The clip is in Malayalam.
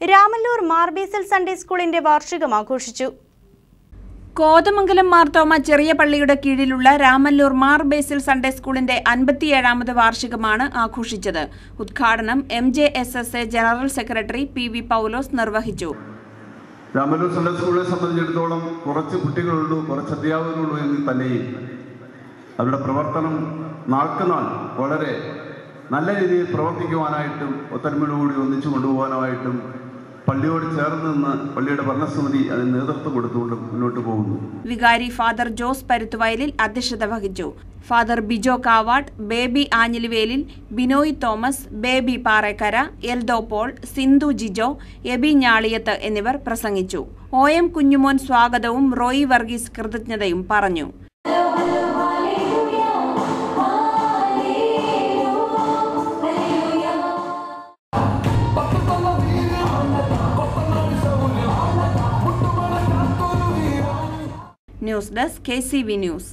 രാമല്ലൂർ മാർബീസൽ സൺഡേ സ്കൂളിന്റെ വാർഷികം ആഘോഷിച്ചു കോതമംഗലം മാർത്തോമ ചെറിയ പള്ളിയുടെ കീഴിലുള്ള രാമല്ലൂർ മാർ ബേസിൽ സൺഡേ സ്കൂളിന്റെ അൻപത്തിയേഴാമത് വാർഷികമാണ് ആഘോഷിച്ചത് ഉദ്ഘാടനം M J S S A general secretary P V Paulose നിർവഹിച്ചു രാമല്ലൂർ സൺഡേ സ്കൂളിനെ സംബന്ധിച്ചിടത്തോളം കുറച്ച് കുട്ടികളുള്ളൂ കുറച്ച് അധ്യാപകരുള്ളൂ എങ്കിൽ തന്നെയും അവരുടെ പ്രവർത്തനം നാൾക്കുനാൾ വളരെ നല്ല രീതിയിൽ പ്രവർത്തിക്കുവാനായിട്ടും ഒത്തൊരുമയോടുകൂടി ഒന്നിച്ചു കൊണ്ടുപോകാനായിട്ടും പള്ളിയോട് ചേർന്ന് നിന്ന് പള്ളിയുടെ ഭരണസമിതി അതിന് നേതൃത്വം കൊടുത്തുകൊണ്ട് മുന്നോട്ട് പോകുന്നു വികാരി ഫാദർ ജോസ് പരുത്തുവയലിൽ അധ്യക്ഷത വഹിച്ചു ഫാദർ ബിജോ കാവാട്ട് ബേബി ആഞ്ഞിലിവേലിൽ ബിനോയ് തോമസ് ബേബി പാറേക്കര എൽദോ പോൾ സിന്ധു ജിജോ എബി ഞാളിയത്ത് എന്നിവർ പ്രസംഗിച്ചു ഒ എം കുഞ്ഞുമോൻ സ്വാഗതവും റോയി വർഗീസ് കൃതജ്ഞതയും പറഞ്ഞു news desk K C V news